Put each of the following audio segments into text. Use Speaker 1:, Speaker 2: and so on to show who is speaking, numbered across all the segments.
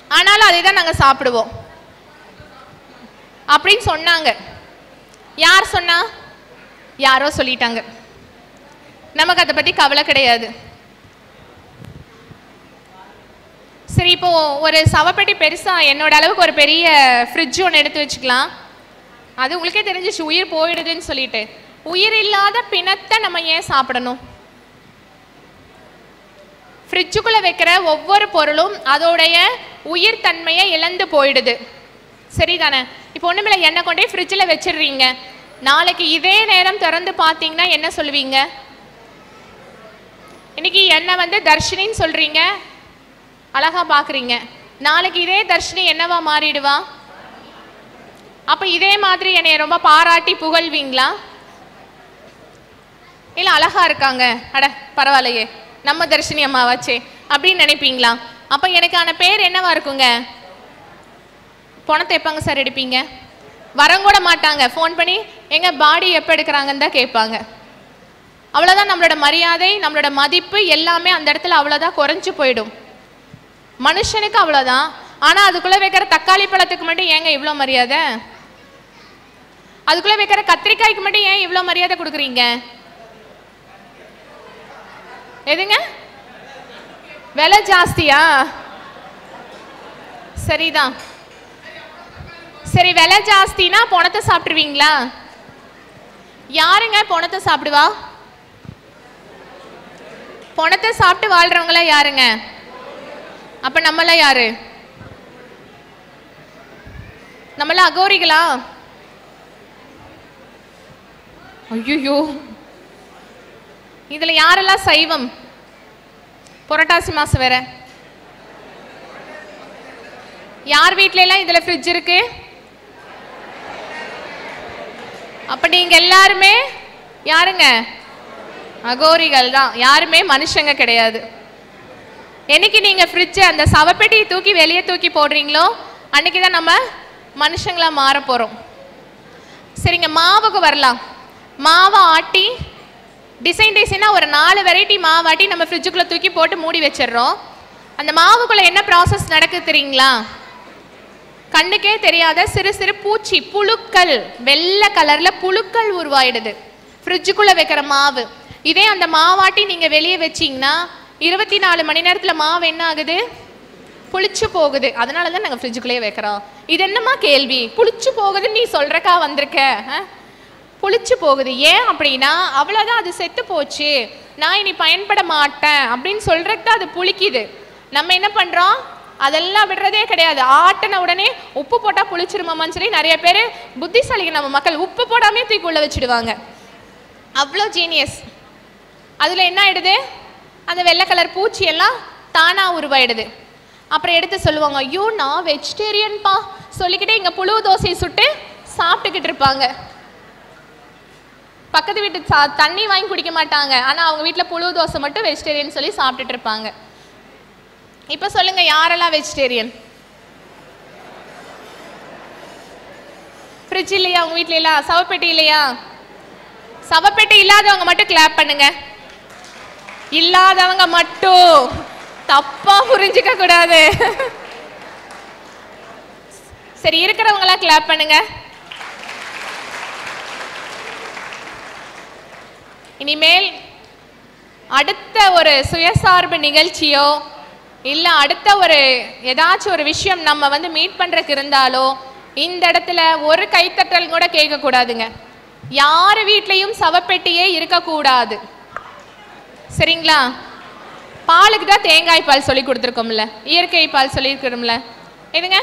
Speaker 1: ஆனாலும் அதை தான் நாங்கள் சாப்பிடுவோம் அப்படின்னு சொன்னாங்க யார் சொன்னா யாரோ சொல்லிட்டாங்க நமக்கு அதை பற்றி கவலை கிடையாது சரி இப்போ ஒரு சவப்பெட்டி பெருசா என்னோட அளவுக்கு ஒரு பெரிய ஃப்ரிட்ஜ் ஒன்று எடுத்து வச்சுக்கலாம் அது உங்களுக்கே தெரிஞ்சிச்சு உயிர் போயிடுதுன்னு சொல்லிட்டு உயிர் இல்லாத பிணத்தை நம்ம ஏன் சாப்பிடணும் ஃப்ரிட்ஜுக்குள்ள வைக்கிற ஒவ்வொரு பொருளும் அதோடைய உயிர் தன்மையை இழந்து போயிடுது சரிதானே இப்போ ஒண்ணுமில்ல எண்ணெய் கொண்டே ஃப்ரிட்ஜில் வச்சிடுறீங்க நாளைக்கு இதே நேரம் திறந்து பார்த்தீங்கன்னா என்ன சொல்லுவீங்க இன்னைக்கு எண்ணெய் வந்து தர்ஷினின்னு சொல்றீங்க அழகா பார்க்குறீங்க நாளைக்கு இதே தர்ஷினி என்னவா மாறிடுவா அப்போ இதே மாதிரி என்னைய ரொம்ப பாராட்டி புகழ்வீங்களா இல்லை அழகா இருக்காங்க அட பரவாயில்லையே நம்ம தர்ஷினி அம்மாவாச்சே அப்படின்னு நினைப்பீங்களா அப்போ எனக்கான பேர் என்னவா இருக்குங்க பணத்தை எப்பங்க சார் எடுப்பீங்க வரங்கூட மாட்டாங்க ஃபோன் பண்ணி எங்க பாடி எப்போ எடுக்கிறாங்கன்னு தான் கேட்பாங்க அவ்வளோதான் நம்மளோட மரியாதை நம்மளோட மதிப்பு எல்லாமே அந்த இடத்துல அவ்வளோதான் குறைஞ்சு போயிடும் மனுஷனுக்கு அவ்வளோதான் ஆனால் அதுக்குள்ளே வைக்கிற தக்காளி பழத்துக்கு மட்டும் ஏங்க இவ்வளோ மரியாதை அதுக்குள்ளே வைக்கிற கத்திரிக்காய்க்கு மட்டும் ஏன் இவ்வளோ மரியாதை கொடுக்குறீங்க எதுங்க விலை ஜாஸ்தியா சரிதான் சரி விலை ஜாஸ்தினா பணத்தை சாப்பிட்டுருவீங்களா யாருங்க பணத்தை சாப்பிடுவா பணத்தை சாப்பிட்டு வாழ்றவங்கள யாருங்க அப்ப நம்மளாம் யாரு நம்மளாம் அகோரிகளா ஐயோ இதுல யாரெல்லாம் சைவம் புரட்டாசி மாசம் வேற யார் வீட்ல எல்லாம் இதுல ஃப்ரிட்ஜ் இருக்கு அப்ப நீங்க எல்லாருமே யாருங்க அகோரிகள் தான் யாருமே மனுஷங்க கிடையாது என்னைக்கு நீங்க ஃப்ரிட்ஜை அந்த சவப்பெட்டியை தூக்கி வெளியே தூக்கி போடுறீங்களோ அன்னைக்கு தான் நம்ம மனுஷங்களா மாற போறோம் சரிங்க மாவுக்கு வரலாம் மாவை ஆட்டி டிசைன் டிசைனாக ஒரு நாலு வெரைட்டி மாவாட்டி நம்ம ஃப்ரிட்ஜுக்குள்ளே தூக்கி போட்டு மூடி வச்சிடுறோம் அந்த மாவுக்குள்ளே என்ன ப்ராசஸ் நடக்குது தெரியுங்களா கண்ணுக்கே தெரியாத சிறு சிறு பூச்சி புழுக்கள் வெள்ளை கலரில் புழுக்கள் உருவாயிடுது ஃப்ரிட்ஜுக்குள்ளே வைக்கிற மாவு இதே அந்த மாவாட்டி நீங்கள் வெளியே வச்சீங்கன்னா இருபத்தி நாலு மணி நேரத்தில் மாவு என்ன ஆகுது புளிச்சு போகுது அதனால தான் நாங்கள் ஃப்ரிட்ஜுக்குள்ளேயே வைக்கிறோம் இது என்னம்மா கேள்வி புளிச்சு போகுதுன்னு நீ சொல்றக்கா வந்திருக்க ஆ? புளிச்சு போகுது ஏன் அப்படின்னா அவ்வளோதான் அது செத்து போச்சு நான் இனி பயன்பட மாட்டேன் அப்படின்னு சொல்றதுக்கு தான் அது புளிக்குது நம்ம என்ன பண்றோம் அதெல்லாம் விடுறதே கிடையாது ஆட்டின உடனே உப்பு போட்டா புளிச்சிருமாமான்னு சொல்லி நிறைய பேர் புத்திசாலிங்க நம்ம மக்கள் உப்பு போடாமே தூக்கி உள்ள வச்சிடுவாங்க அவ்வளோ ஜீனியஸ் அதில் என்ன ஆயிடுது அந்த வெள்ளை கலர் பூச்சி எல்லாம் தானா உருவாயிடுது அப்புறம் எடுத்து சொல்லுவாங்க ஐயோ நான் வெஜிடேரியன்பா சொல்லிக்கிட்டே இங்கே புழு தோசையை சுட்டு சாப்பிட்டுக்கிட்டு இருப்பாங்க பக்கத்து வீட்டு சா தண்ணி வாங்கி குடிக்க மாட்டாங்க ஆனால் அவங்க வீட்டில் புழு தோசை மட்டும் வெஜிடேரியன் சொல்லி சாப்பிட்டுட்டு இருப்பாங்க இப்போ சொல்லுங்க யாரெல்லாம் வெஜிடேரியன் ஃப்ரிட்ஜ் இல்லையா உங்க வீட்ல எல்லாம் சவப்பெட்டி இல்லையா சவப்பெட்டி இல்லாதவங்க மட்டும் கிளாப் பண்ணுங்க இல்லாதவங்க மட்டும் தப்பா புரிஞ்சுக்க கூடாது சரி இருக்கிறவங்களாம் கிளாப் பண்ணுங்க இனிமேல் அடுத்த ஒரு சுயசார்பு நிகழ்ச்சியோ இல்லை அடுத்த ஒரு ஏதாச்சும் ஒரு விஷயம் நம்ம வந்து மீட் பண்ணுறதுக்கு இருந்தாலோ இந்த இடத்துல ஒரு கைத்தட்டல் கூட கேட்கக்கூடாதுங்க யார் வீட்லேயும் சவப்பெட்டியே இருக்கக்கூடாது சரிங்களா பாலுக்கு தான் தேங்காய் பால் சொல்லி கொடுத்துருக்கோம்ல இயற்கை பால் சொல்லியிருக்கிறோம்ல எதுங்க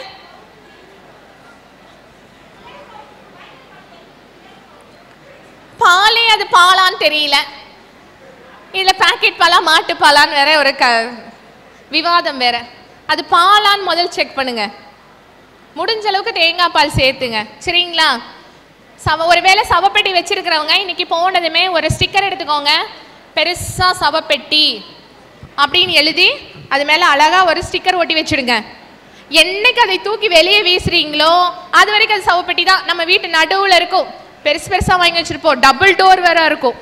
Speaker 1: பாலே அது பாலான்னு தெரியல இதில் பாக்கெட் பாலா மாட்டு பாலான்னு வேற ஒரு க விவாதம் வேற அது பாலான்னு முதல் செக் பண்ணுங்க முடிஞ்ச அளவுக்கு தேங்காய் பால் சேர்த்துங்க சரிங்களா சவ ஒருவேளை சவப்பெட்டி வச்சிருக்கிறவங்க இன்னைக்கு போனதுமே ஒரு ஸ்டிக்கர் எடுத்துக்கோங்க பெருசா சவப்பெட்டி அப்படின்னு எழுதி அது மேல அழகா ஒரு ஸ்டிக்கர் ஒட்டி வச்சிடுங்க என்னைக்கு அதை தூக்கி வெளியே வீசுறீங்களோ அது வரைக்கும் அது சவப்பெட்டி தான் நம்ம வீட்டு நடுவுல இருக்கும் பெருசு பெருசா வாங்கி வச்சிருப்போம் டபுள் டோர் வேற இருக்கும்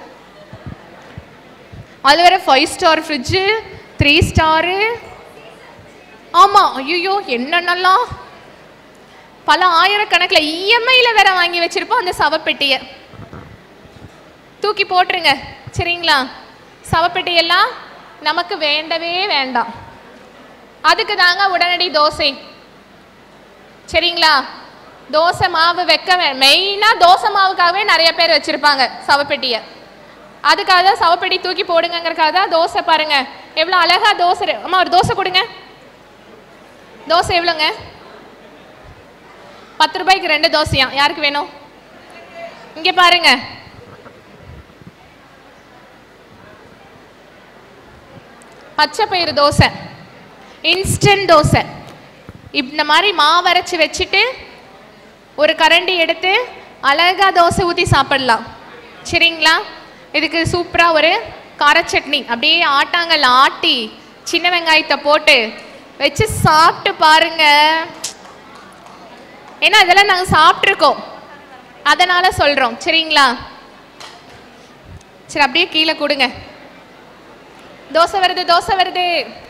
Speaker 1: அது வேற five star fridge three star ஆமா ஐயோ என்னென்னலாம் பல ஆயிரக்கணக்கில் இஎம்ஐல வேற வாங்கி வச்சிருப்போம் அந்த சவப்பெட்டியை தூக்கி போட்டுருங்க சரிங்களா சவப்பெட்டியெல்லாம் நமக்கு வேண்டவே வேண்டாம் அதுக்கு தாங்க உடனடி தோசை சரிங்களா தோசை மாவு வைக்க மெயினாக தோசை மாவுக்காகவே நிறைய பேர் வச்சிருப்பாங்க சவப்பெட்டியை அதுக்காக தான் சவப்பெட்டி தூக்கி போடுங்கங்கிறக்காக தான் தோசை பாருங்க எவ்வளோ அழகா தோசை ரெ- அம்மா ஒரு தோசை கொடுங்க தோசை எவ்வளோங்க பத்து ரூபாய்க்கு ரெண்டு தோசையா யாருக்கு வேணும் இங்க பாருங்க பச்சை பயிறு தோசை இன்ஸ்டன்ட் தோசை இந்த மாதிரி மாவரைச்சு வச்சுட்டு ஒரு கரண்டி எடுத்து அழகா தோசை ஊற்றி சாப்பிடலாம் சரிங்களா இதுக்கு சூப்பராக ஒரு கார சட்னி அப்படியே ஆட்டாங்கல்ல ஆட்டி சின்ன வெங்காயத்தை போட்டு வச்சு சாப்பிட்டு பாருங்க ஏன்னா இதெல்லாம் நாங்கள் சாப்பிட்ருக்கோம் அதனால சொல்கிறோம் சரிங்களா சரி அப்படியே கீழே கொடுங்க தோசை வருது தோசை வருது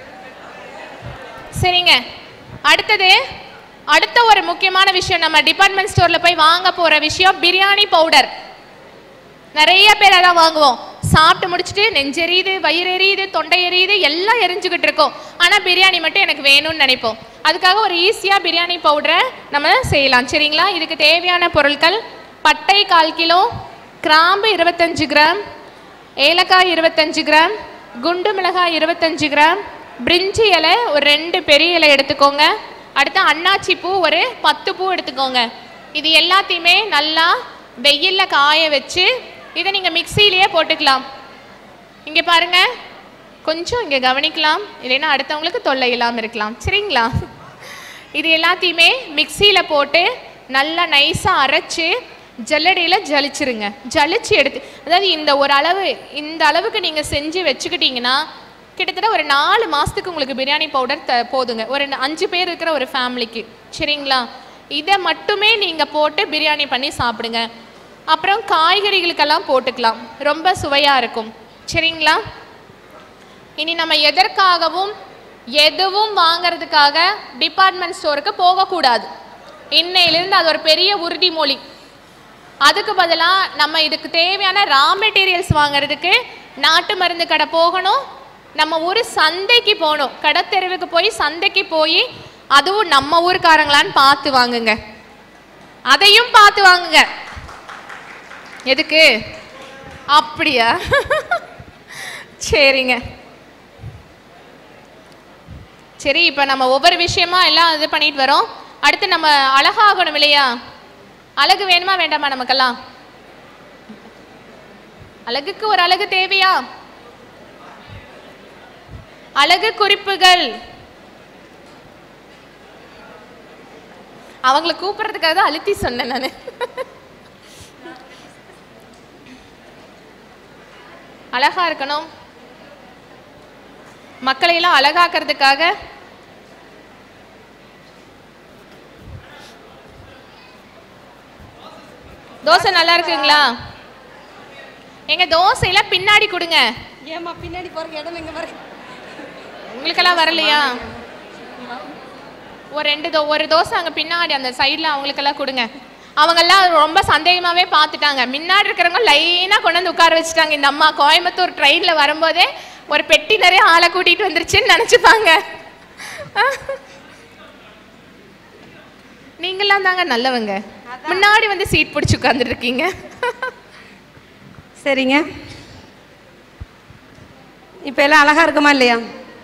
Speaker 1: சரிங்க அடுத்தது அடுத்த ஒரு முக்கியமான விஷயம் நம்ம டிபார்ட்மெண்ட் ஸ்டோர்ல போய் வாங்க போற விஷயம் பிரியாணி பவுடர் நிறைய பேர் அதான் வாங்குவோம் சாப்பிட்டு முடிச்சுட்டு நெஞ்செரியுது வயிறு எரியுது தொண்டை எரியுது எல்லாம் எரிஞ்சுக்கிட்டு இருக்கோம் ஆனா பிரியாணி மட்டும் எனக்கு வேணும்னு நினைப்போம் அதுக்காக ஒரு ஈஸியா பிரியாணி பவுடரை நம்ம செய்யலாம் சரிங்களா இதுக்கு தேவையான பொருட்கள் பட்டை கால் கிலோ கிராம்பு இருபத்தஞ்சு கிராம் ஏலக்காய் இருபத்தஞ்சு கிராம் குண்டு மிளகாய் இருபத்தஞ்சு கிராம் பிரிஞ்சி இலை ஒரு ரெண்டு பெரிய இலை எடுத்துக்கோங்க அடுத்து அன்னாச்சி பூ ஒரு பத்து பூ எடுத்துக்கோங்க இது எல்லாத்தையுமே நல்லா வெயில்ல காய வச்சு இதை நீங்கள் மிக்சியிலேயே போட்டுக்கலாம் இங்கே பாருங்க கொஞ்சம் இங்கே கவனிக்கலாம் இல்லைன்னா அடுத்தவங்களுக்கு தொல்லை இல்லாமல் இருக்கலாம் சரிங்களா இது எல்லாத்தையுமே மிக்சியில் போட்டு நல்லா நைஸாக அரைச்சு ஜல்லடையில் ஜலிச்சிருங்க ஜலிச்சு எடுத்து அதாவது இந்த ஒரு அளவு இந்த அளவுக்கு நீங்கள் செஞ்சு வச்சுக்கிட்டீங்கன்னா கிட்டத்தட்ட ஒரு நாலு மாதத்துக்கு உங்களுக்கு பிரியாணி பவுடர் த போதுங்க ஒரு ந- அஞ்சு பேர் இருக்கிற ஒரு ஃபேமிலிக்கு சரிங்களா இதை மட்டுமே நீங்கள் போட்டு பிரியாணி பண்ணி சாப்பிடுங்க அப்புறம் காய்கறிகளுக்கெல்லாம் போட்டுக்கலாம் ரொம்ப சுவையாக இருக்கும் சரிங்களா இனி நம்ம எதற்காகவும் எதுவும் வாங்குறதுக்காக டிபார்ட்மெண்ட் ஸ்டோருக்கு போகக்கூடாது இன்னையிலிருந்து அது ஒரு பெரிய உறுதிமொழி அதுக்கு பதிலாக நம்ம இதுக்கு தேவையான ரா மெட்டீரியல்ஸ் வாங்குறதுக்கு நாட்டு மருந்து கடை போகணும் நம்ம ஊர் சந்தைக்கு போகணும் கடைத்தெருவுக்கு போய் சந்தைக்கு போய் அதுவும் நம்ம ஊர்க்காரங்களான்னு பார்த்து வாங்குங்க அதையும் பார்த்து வாங்குங்க எதுக்கு அப்படியா சரிங்க சரி இப்போ நம்ம ஒவ்வொரு விஷயமா எல்லாம் இது பண்ணிட்டு வரோம் அடுத்து நம்ம அழகாகணும் இல்லையா அழகு வேணுமா வேண்டாமா நமக்கெல்லாம் அழகுக்கு ஒரு அழகு தேவையா அழகு குறிப்புகள் அவங்கள கூப்பிடுறதுக்காக தான் அழுத்தி சொன்னேன் நான் அழகா இருக்கணும் மக்களை எல்லாம் அழகாக்குறதுக்காக தோசை நல்லா இருக்குங்களா எங்க தோசையில பின்னாடி கொடுங்க
Speaker 2: ஏமா பின்னாடி போறக்கு இடம் எங்க பாரு
Speaker 1: உங்களுக்கெல்லாம் வரலையா ஒரு ரெண்டு தோ ஒரு தோசை அங்கே பின்னாடி அந்த சைடில் அவங்களுக்கெல்லாம் கொடுங்க அவங்கெல்லாம் ரொம்ப சந்தேகமாகவே பார்த்துட்டாங்க முன்னாடி இருக்கிறவங்க லைனாக கொண்டு வந்து உட்கார வச்சுட்டாங்க இந்த அம்மா கோயம்புத்தூர் ட்ரெயினில் வரும்போதே ஒரு பெட்டி நிறைய ஆளை கூட்டிகிட்டு வந்துருச்சுன்னு நினச்சிப்பாங்க நீங்களாம் தாங்க நல்லவங்க முன்னாடி வந்து சீட் பிடிச்சி உட்காந்துருக்கீங்க
Speaker 2: சரிங்க இப்போ எல்லாம் அழகா இருக்குமா இல்லையா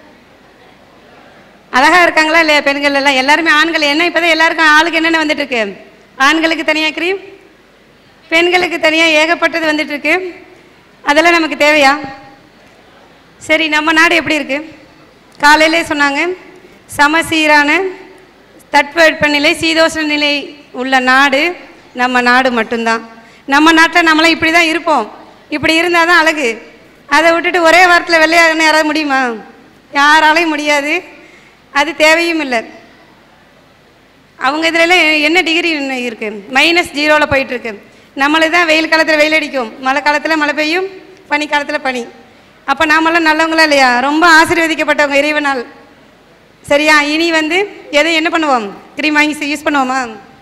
Speaker 2: அழகா இருக்காங்களா இல்லையா பெண்கள் எல்லாம் எல்லாருமே ஆண்கள் என்ன இப்போதான் எல்லாருக்கும் ஆளுக்கு என்னென்ன வந்துட்டு இருக்கு ஆண்களுக்கு தனியாக க்ரீம் பெண்களுக்கு தனியாக ஏகப்பட்டது வந்துட்டு இருக்கு அதெல்லாம் நமக்கு தேவையா சரி நம்ம நாடு எப்படி இருக்கு காலையிலே சொன்னாங்க சமசீரான தட்பவெப்பநிலை சீதோஷ்ண நிலை உள்ள நாடு நம்ம நாடு மட்டும்தான் நம்ம நாட்டில் நம்மளாம் இப்படி தான் இருப்போம் இப்படி இருந்தால் தான் அழகு அதை விட்டுட்டு ஒரே வாரத்தில் வெள்ளையாகணும் யாராவது முடியுமா யாராலையும் முடியாது அது தேவையும் இல்லை அவங்க இதுலலாம் என்ன டிகிரி இருக்குது மைனஸ் ஜீரோவில் போயிட்டுருக்கு நம்மளுக்கு தான் வெயில் காலத்தில் வெயில் அடிக்கும் மழை காலத்தில் மழை பெய்யும் பனி காலத்தில் பனி அப்போ நாமெல்லாம் நல்லவங்களா இல்லையா ரொம்ப ஆசீர்வதிக்கப்பட்டவங்க இறைவனால் சரியா இனி வந்து எதை என்ன பண்ணுவோம் க்ரீம் வாங்கி யூஸ் பண்ணுவோமா